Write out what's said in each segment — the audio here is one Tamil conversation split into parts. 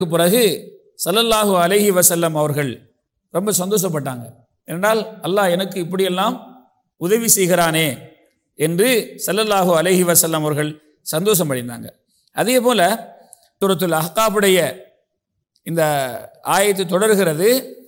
பிறகு ஸல்லல்லாஹு அலைஹி வஸல்லம் அவர்கள் ரொம்ப சந்தோஷப்பட்டாங்க என்றால் அல்லாஹ் எனக்கு இப்படியெல்லாம் உதவி செய்கிறானே என்று ஸல்லல்லாஹு அலைஹி வஸல்லம் அவர்கள் சந்தோஷம் அடைந்தாங்க அதே போல சூரத்துல் அஹ்காபுடைய இந்த ஆயத்து தொடர்கிறது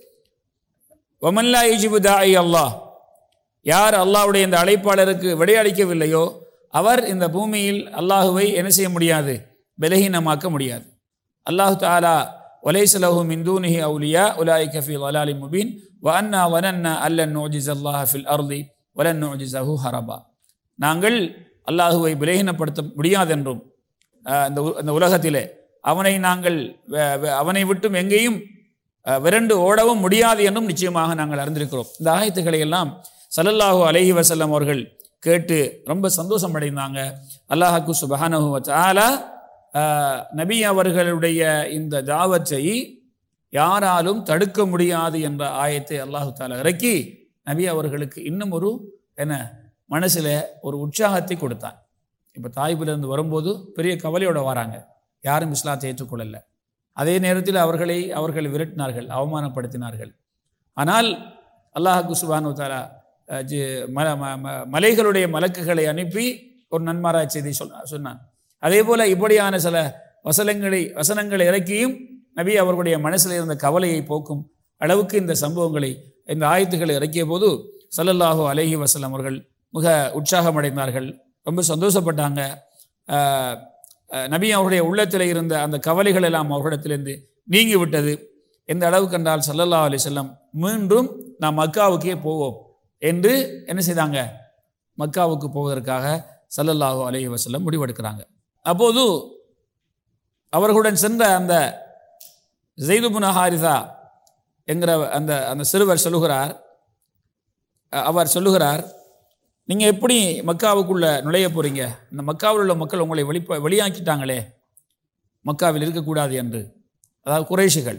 வமல்லா இஜிபு தாய் அல்லாஹ் யார் அல்லாஹ்வுடைய இந்த அழைப்பாளருக்கு விடையளிக்கவில்லையோ அவர் இந்த பூமியில் அல்லாஹுவை என்ன செய்ய முடியாது பலகீனமாக்க முடியாது அல்லாஹு தாலா ஒலைசலஹு மிந்தூனிஹி அவுலியா உலாய் கஃபி வலாலி முபீன் வ அன்னா வனன்னா அல்லன் நோஜிஸ் அல்லாஹ் ஃபில் அர்தி வலன் நோஜிசஹு ஹரபா நாங்கள் அல்லாஹுவை பலகீனப்படுத்த முடியாதென்றும் அஹ், இந்த உ- இந்த உலகத்திலே அவனை நாங்கள் வ- வ- அவனை விட்டும் எங்கேயும் அஹ், விரண்டு ஓடவும் முடியாது என்றும் நிச்சயமாக நாங்கள் அறிந்திருக்கிறோம் இந்த ஆயத்துக்களை எல்லாம் ஸல்லல்லாஹு அலைஹி வஸல்லம் அவர்கள் கேட்டு ரொம்ப சந்தோஷம் அடைந்தாங்க அல்லாஹாக்கு சுபஹானஹு வ தஆலா அஹ், நபி அவர்களுடைய இந்த தாவத்தை யாராலும் தடுக்க முடியாது என்ற ஆயத்தை அல்லாஹு தாலா இறக்கி நபி அவர்களுக்கு இன்னும் ஒரு என்ன மனசில் ஒரு உற்சாகத்தை கொடுத்தான் இப்போ தாய்பிலிருந்து வரும்போது பெரிய கவலையோட வராங்க யாரும் இஸ்லாத்தை ஏற்றுக்கொள்ளல அதே நேரத்தில் அவர்களை அவர்கள் விரட்டினார்கள் அவமானப்படுத்தினார்கள் ஆனால் அல்லாஹு சுபானு தாலா அஹ், ஜி- ம ம- ம- மலைகளுடைய மலக்குகளை அனுப்பி ஒரு நன்மாராய் செய்தி சொன்ன சொன்னான் அதே போல இப்படியான சில வசனங்களை வசனங்களை இறக்கியும் நபி அவர்களுடைய மனசில் இருந்த கவலையை போக்கும் அளவுக்கு இந்த சம்பவங்களை இந்த ஆயத்துக்களை இறக்கிய போது ஸல்லல்லாஹு அலைஹி வஸல்லம் அவர்கள் மிக உற்சாகமடைந்தார்கள் ரொம்ப சந்தோஷப்பட்டாங்க ஆஹ், ஆஹ், நபி அவருடைய உள்ளத்தில் இருந்த அந்த கவலைகள் எல்லாம் அவர்களிடத்திலிருந்து நீங்கி விட்டது எந்த அளவுக்கு என்றால் ஸல்லல்லாஹு அலைஹி வஸல்லம் மீண்டும் நாம் மக்காவுக்கே போவோம் என்று என்ன செய்தாங்க மக்காவுக்கு போவதற்காக ஸல்லல்லாஹு அலைஹி வஸல்லம் முடிவெடுக்கிறாங்க அப்போது அவர்களுடன் சென்ற அந்த ஜெய்துபுன ஹாரிதா என்கிற அந்த அந்த சிறுவர் சொல்லுகிறார் அ- அவர் சொல்லுகிறார் நீங்கள் எப்படி மக்காவுக்குள்ளே நுழைய போகிறீங்க இந்த மக்காவில் உள்ள மக்கள் உங்களை வெளிப்ப வெளியாக்கிட்டாங்களே மக்காவில் இருக்கக்கூடாது என்று அதாவது குறைஷிகள்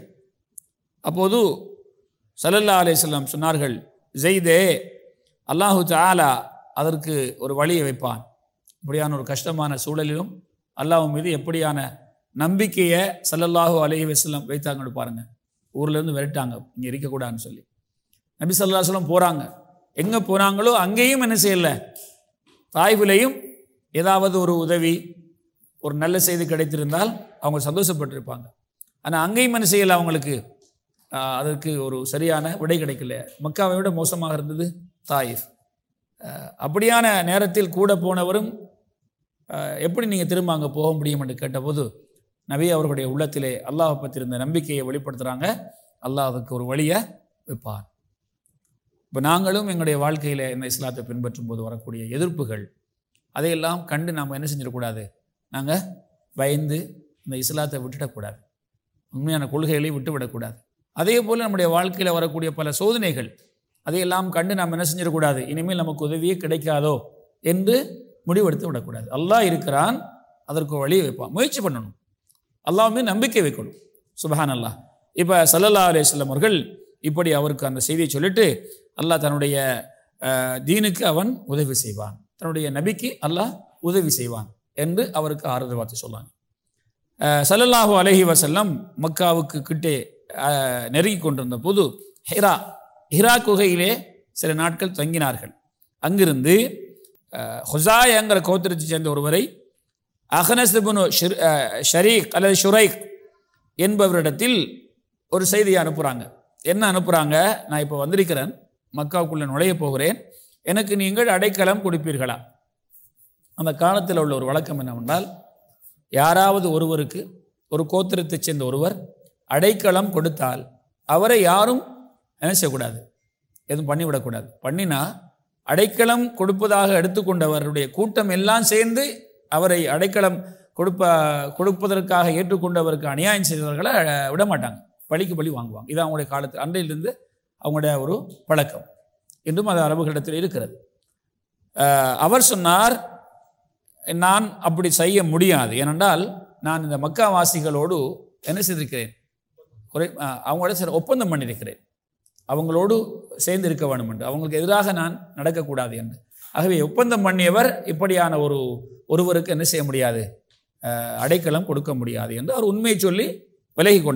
அப்போது சல்லல்லா அலைஹிஸ்ஸலாம் சொன்னார்கள் ஜெய்தே அல்லாஹு தஆலா அதற்கு ஒரு வழியை வைப்பான் இப்படியான ஒரு கஷ்டமான சூழலிலும் அல்லாஹ் மீது எப்படியான நம்பிக்கையை ஸல்லல்லாஹு அலைஹி வஸல்லம் வைத்தாங்கன்னு பாருங்க ஊர்ல இருந்து விரட்டாங்க இங்கே இருக்கக்கூடாதுன்னு சொல்லி நபி ஸல்லல்லாஹு அலைஹி வஸல்லம் போகிறாங்க எங்கே போனாங்களோ அங்கேயும் என்ன செய்யலை தாய்விலையும் ஏதாவது ஒரு உதவி ஒரு நல்ல செய்தி கிடைத்திருந்தால் அவங்க சந்தோஷப்பட்டிருப்பாங்க ஆனால் அங்கேயும் என்ன செய்யலை அவங்களுக்கு ஆஹ், அதற்கு ஒரு சரியான விடை கிடைக்கல மக்காவை விட மோசமாக இருந்தது தாயிஃப் ஆஹ், அப்படியான நேரத்தில் கூட போனவரும் ஆஹ், எப்படி நீங்கள் திரும்ப அங்கே போக முடியும் என்று கேட்டபோது நபி அவர்களுடைய உள்ளத்திலே அல்லாஹ் பற்றி இருந்த நம்பிக்கையை வெளிப்படுத்துகிறாங்க அல்லாஹ் அதுக்கு ஒரு வழியை வைப்பான் இப்போ நாங்களும் எங்களுடைய வாழ்க்கையில் இந்த இஸ்லாத்தை பின்பற்றும் போது வரக்கூடிய எதிர்ப்புகள் அதையெல்லாம் கண்டு நாம் என்ன செஞ்சிடக்கூடாது நாங்கள் பயந்து இந்த இஸ்லாத்தை விட்டுடக்கூடாது உண்மையான கொள்கைகளை விட்டுவிடக்கூடாது அதே போல் நம்முடைய வாழ்க்கையில் வரக்கூடிய பல சோதனைகள் அதையெல்லாம் கண்டு நாம் என்ன செஞ்சிடக்கூடாது இனிமேல் நமக்கு உதவியே கிடைக்காதோ என்று முடிவெடுத்து விடக்கூடாது அல்லாஹ் இருக்கிறான் அதற்கு ஒரு வழியை வைப்பான் முயற்சி பண்ணணும் அல்லாஹ் மீது நம்பிக்கை வைக்கணும் சுபஹான் அல்லாஹ் இப்போ சல்லல்லா அலையம் அவர்கள் இப்படி அவருக்கு அந்த செய்தியை சொல்லிட்டு அல்லாஹ் தன்னுடைய அஹ், தீனுக்கு அவன் உதவி செய்வான் தன்னுடைய நபிக்கு அல்லாஹ் உதவி செய்வான் என்று அவருக்கு ஆறுதல் வார்த்தை சொன்னாங்க அஹ், ஸல்லல்லாஹு அலைஹி வஸல்லம் மக்காவுக்கு கிட்டே அஹ், நெருங்கி கொண்டிருந்த போது ஹிரா ஹிரா குகையிலே சில நாட்கள் தங்கினார்கள் அங்கிருந்து அஹ், ஹுசாயங்கிற கோத்திரத்தைச் சேர்ந்த ஒருவரை அகனஸ்துபுனு ஷரீக் அல்லது ஷுரைக் என்பவரிடத்தில் ஒரு செய்தியை அனுப்புகிறாங்க என்ன அனுப்புகிறாங்க நான் இப்போ வந்திருக்கிறேன் மக்காவுக்குள்ளே நுழைய போகிறேன் எனக்கு நீங்கள் அடைக்கலம் கொடுப்பீர்களா அந்த காலத்தில் உள்ள ஒரு வழக்கம் என்னவென்றால் யாராவது ஒருவருக்கு ஒரு கோத்திரத்தைச் சேர்ந்த ஒருவர் அடைக்கலம் கொடுத்தால் அவரை யாரும் என்ன செய்யக்கூடாது எதுவும் பண்ணிவிடக்கூடாது பண்ணினா அடைக்கலம் கொடுப்பதாக எடுத்துக்கொண்டவருடைய கூட்டம் எல்லாம் சேர்ந்து அவரை அடைக்கலம் கொடுப்ப கொடுப்பதற்காக ஏற்றுக்கொண்டவருக்கு அநியாயம் செய்தவர்களை அஹ், விட மாட்டாங்க பழிக்கு பழி வாங்குவாங்க இது அவங்களுடைய காலத்து அன்றையிலிருந்து அவங்களுடைய ஒரு பழக்கம் இன்றும் அது அரபுகளிடத்தில் இருக்கிறது அஹ், அவர் சொன்னார் நான் அப்படி செய்ய முடியாது ஏனென்றால் நான் இந்த மக்காவாசிகளோடு என்ன செய்திருக்கிறேன் குறை அஹ், அவங்களோட சில ஒப்பந்தம் பண்ணியிருக்கிறேன் அவங்களோடு சேர்ந்து இருக்க வேண்டும் என்று அவங்களுக்கு எதிராக நான் நடக்கக்கூடாது என்று ஆகவே ஒப்பந்தம் பண்ணியவர் இப்படியான ஒரு ஒருவருக்கு என்ன செய்ய முடியாது அஹ், அடைக்கலம் கொடுக்க முடியாது என்று அவர் உண்மையை சொல்லி விலகி கொண்டார்கள்